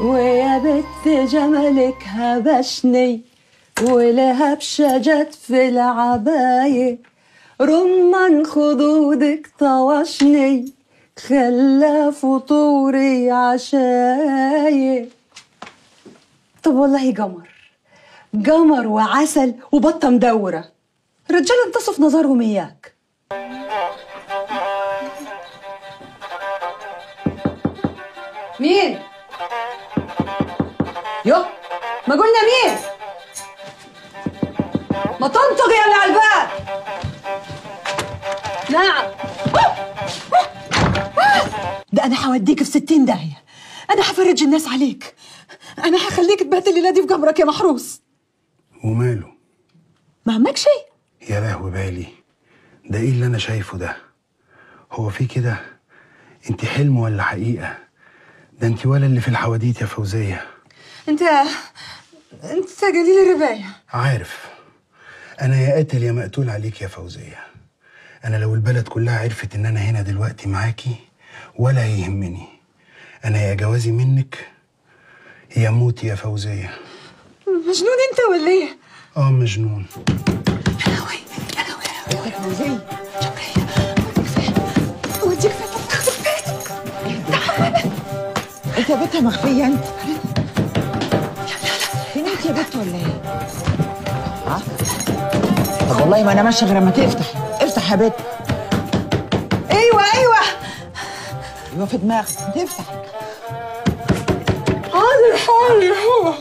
ويا بت جمالك هبشني ولهبشة جت في العباية رمان خدودك طوشني خلى فطوري عشاية طب والله قمر قمر وعسل وبطة مدورة رجال انتصف نظرهم اياك مين؟ يو ما قلنا مين؟ ما تنطق يا اللي على الباب نعم ده انا هوديك في ستين داهية انا هفرج الناس عليك انا هخليك تبات الليلة دي في قبرك يا محروس وماله ما عمك شيء يا لهوي بالي ده ايه اللي انا شايفه ده هو في كده انت حلم ولا حقيقة ده انت ولا اللي في الحواديت يا فوزية انت انت قليل الرباية عارف انا يا قاتل يا مقتول عليك يا فوزية انا لو البلد كلها عرفت ان انا هنا دلوقتي معاكي ولا يهمني انا يا جوازي منك يا موتي يا فوزية مجنون انت ولا ايه؟ اه مجنون فوزي وديك فين تاخذ بيتك انت يا بنت مخفية انت فين انت يا بنت ولا ايه؟ ها؟ طب والله ما انا ماشيه غير ما تفتح افتح يا بنت ايوه ايوه ايوه في دماغك تفتح حاضر حاضر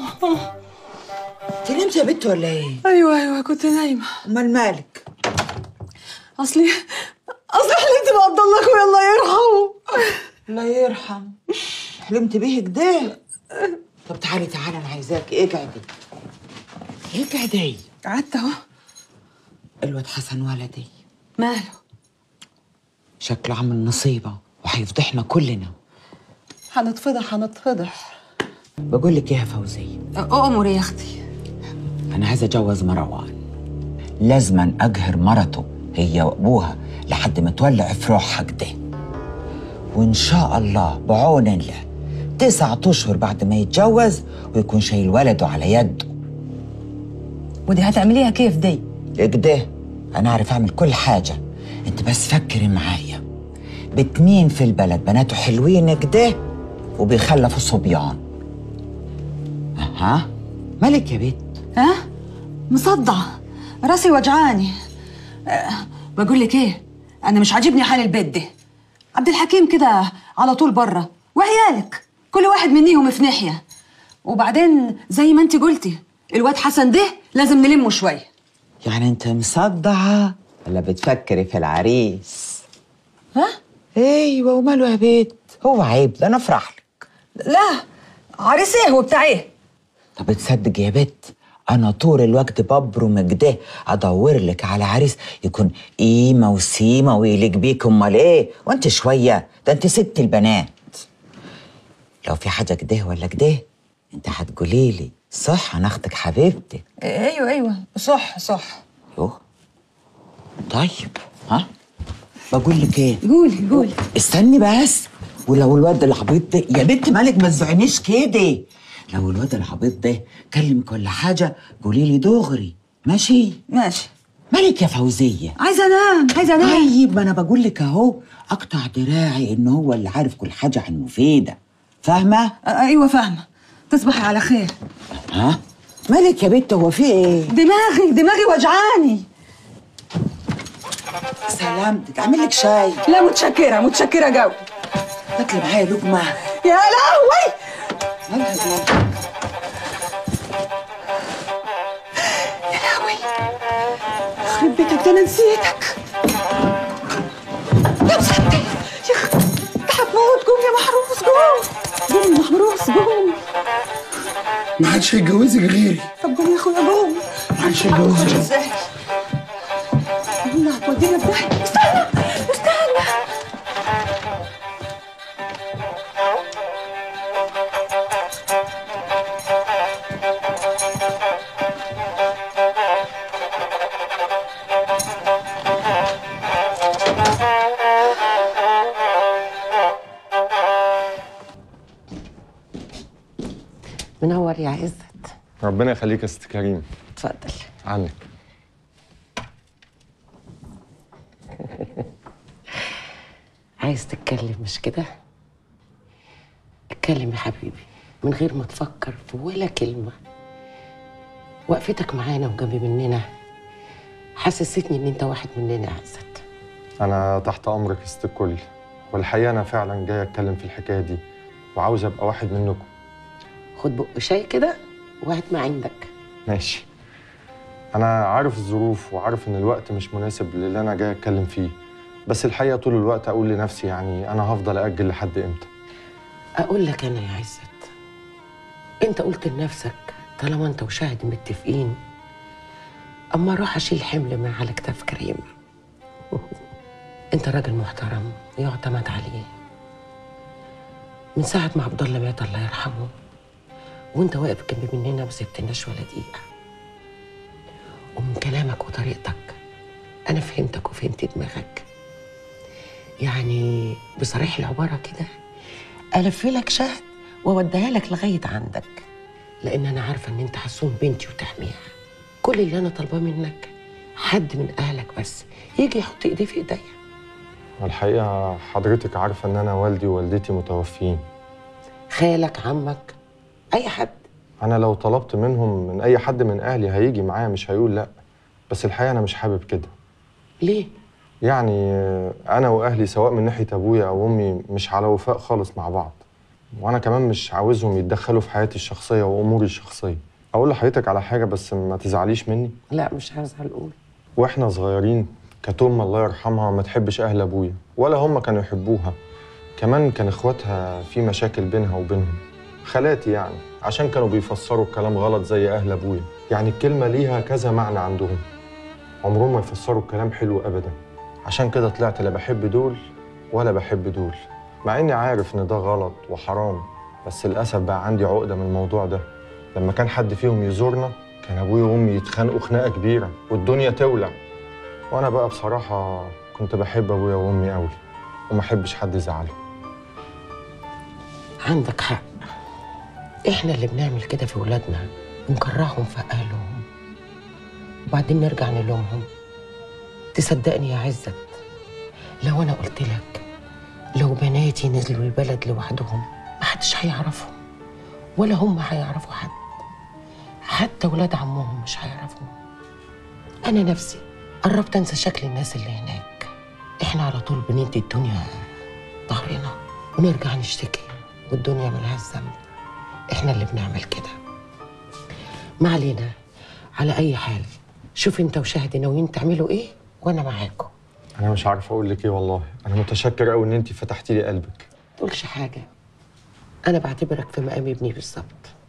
انت نمت يا بنت ولا ايه؟ ايوه ايوه كنت نايمه امال مالك؟ اصلي اصلي حلمت بعبد الله اخويا الله يرحمه الله يرحم حلمت بيه كده طب تعالي تعالي انا عايزاك اقعدي اقعدي قعدت اهو الواد حسن ولدي ماله شكله عامل نصيبه وهيفضحنا كلنا هنتفضح هنتفضح بقول لك ايه يا فوزيه أؤمر يا اختي انا عايزه اتجوز مروان لازما اجهر مرته هي وابوها لحد ما تولع في روحها كده وان شاء الله بعون الله تسعة اشهر بعد ما يتجوز ويكون شايل ولده على يده ودي هتعمليها كيف دي كده انا اعرف اعمل كل حاجه انت بس فكري معايا باتنين في البلد بناته حلوين كده وبيخلفوا صبيان اها مالك يا بنت ها مصدعه راسي وجعاني أه بقول لك ايه انا مش عاجبني حال البيت ده عبد الحكيم كده على طول بره وعيالك كل واحد منيهم في ناحيه وبعدين زي ما انت قلتي الواد حسن ده لازم نلمه شويه يعني انت مصدعة ولا بتفكري في العريس ها ايوه وماله يا بيت هو عيب ده انا افرح لك لا عريس ايه وبتاع ايه طب تصدق يا بت انا طول الوقت ببرم كده ادور لك على عريس يكون قيمه وسيمه ويليق بيك امال ايه وانت شويه ده انت ست البنات لو في حاجه كده ولا كده انت هتقولي لي صح انا اختك حبيبتي ايوه ايوه صح صح يوه طيب ها بقول لك ايه قولي قولي استني بس ولو الواد العبيط ده يا بنت مالك ما تزعنيش كده لو الواد العبيط ده كلمك ولا حاجه قولي لي دغري ماشي ماشي مالك يا فوزيه عايزه انام عايزه انام طيب ما انا بقول لك اهو اقطع دراعي ان هو اللي عارف كل حاجه عن مفيده فاهمه آه، ايوه فاهمه تصبحي على خير ها مالك يا بنت هو في ايه دماغي دماغي وجعاني سلامتك اعمل لك شاي لا متشكره متشكره قوي تاكلي معايا لقمه يا لهوي مالها دي؟ يا لهوي يخرب بيتك ده انا نسيتك يا مسكر يا اخ انت هتموت قوم يا محروس قوم قوم يا محروس قوم ما حدش هيتجوزك غيري طب قوم يا اخويا قوم ما حدش هيتجوزك ازاي قوم هتودينا في داهيه استنى استنى منور يا عزت ربنا يخليك يا ست كريم اتفضل عنك عايز تتكلم مش كده اتكلم يا حبيبي من غير ما تفكر في ولا كلمة وقفتك معانا وجنب مننا حسستني ان انت واحد مننا يا عزت انا تحت امرك يا ست الكل والحقيقه انا فعلا جاي اتكلم في الحكايه دي وعاوز ابقى واحد منكم خد بق شاي كده وهات ما عندك ماشي انا عارف الظروف وعارف ان الوقت مش مناسب للي انا جاي اتكلم فيه بس الحقيقه طول الوقت اقول لنفسي يعني انا هفضل اجل لحد امتى اقول لك انا يا عزت انت قلت لنفسك طالما انت وشاهد متفقين اما اروح اشيل حمل من على كتاف كريم انت راجل محترم يعتمد عليه من ساعة ما عبد الله مات الله يرحمه وانت واقف جنب مننا ما سبتناش ولا دقيقة ومن كلامك وطريقتك انا فهمتك وفهمت دماغك يعني بصريح العبارة كده ألف لك شهد وأوديها لك لغاية عندك لأن أنا عارفة إن أنت حسون بنتي وتحميها كل اللي أنا طالباه منك حد من أهلك بس يجي يحط إيديه في إيديا والحقيقه حضرتك عارفه ان انا والدي ووالدتي متوفيين خالك عمك أي حد انا لو طلبت منهم من اي حد من اهلي هيجي معايا مش هيقول لا بس الحقيقه انا مش حابب كده ليه؟ يعني آه، انا واهلي سواء من ناحيه ابويا او امي مش على وفاء خالص مع بعض وانا كمان مش عاوزهم يتدخلوا في حياتي الشخصيه واموري الشخصيه اقول لحضرتك على حاجه بس ما تزعليش مني لا مش هزعل أقول واحنا صغيرين كانت ام الله يرحمها ما تحبش اهل ابويا ولا هم كانوا يحبوها كمان كان اخواتها في مشاكل بينها وبينهم خالاتي يعني عشان كانوا بيفسروا الكلام غلط زي اهل ابويا يعني الكلمه ليها كذا معنى عندهم عمرهم ما يفسروا الكلام حلو ابدا عشان كده طلعت لا بحب دول ولا بحب دول مع اني عارف ان ده غلط وحرام بس للاسف بقى عندي عقده من الموضوع ده لما كان حد فيهم يزورنا كان ابويا وامي يتخانقوا خناقه كبيره والدنيا تولع وانا بقى بصراحه كنت بحب ابويا وامي قوي وما احبش حد يزعلهم عندك حق إحنا اللي بنعمل كده في ولادنا بنكرههم في أهلهم وبعدين نرجع نلومهم تصدقني يا عزت لو أنا قلت لك لو بناتي نزلوا البلد لوحدهم محدش هيعرفهم ولا هم هيعرفوا حد حتى ولاد عمهم مش هيعرفوهم أنا نفسي قربت أنسى شكل الناس اللي هناك إحنا على طول بندي الدنيا ظهرنا ونرجع نشتكي والدنيا ملهاش ذنب إحنا اللي بنعمل كده ما علينا على أي حال شوف أنت وشاهد ناويين تعملوا إيه وأنا معاكم انا مش عارف اقول لك ايه والله انا متشكر قوي ان انت فتحتي لي قلبك تقولش حاجة أنا بعتبرك في مقام ابني بالظبط